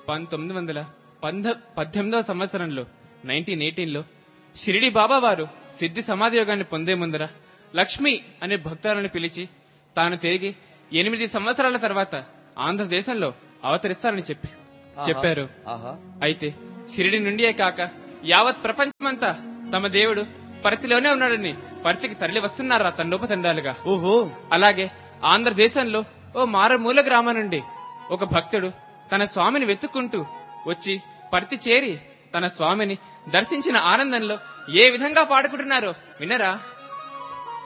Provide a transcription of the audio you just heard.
పంతొమ్మిది వందల పంద పద్దెనిమిదవ సంవత్సరంలో నైన్టీన్ ఎయిటీన్లో షిరిడి బాబా వారు సిద్ధి సమాధి యోగాన్ని పొందే ముందర లక్ష్మి అనే భక్తులను పిలిచి తాను తిరిగి ఎనిమిది సంవత్సరాల తర్వాత ఆంధ్రదేశంలో అవతరిస్తారని చెప్పి ఆహా. చెప్పారు ఆహా అయితే షిరిడి నుండియే కాక యావత్ ప్రపంచమంతా తమ దేవుడు పరిధిలోనే ఉన్నాడని పరిధికి తరలి వస్తున్నారా తండోపతండాలుగా ఓహో అలాగే ఆంధ్రదేశంలో ఓ మారుమూల గ్రామం నుండి ఒక భక్తుడు తన స్వామిని వెతుక్కుంటూ వచ్చి పర్తి చేరి తన స్వామిని దర్శించిన ఆనందంలో ఏ విధంగా పాడుకుంటున్నారో వినరా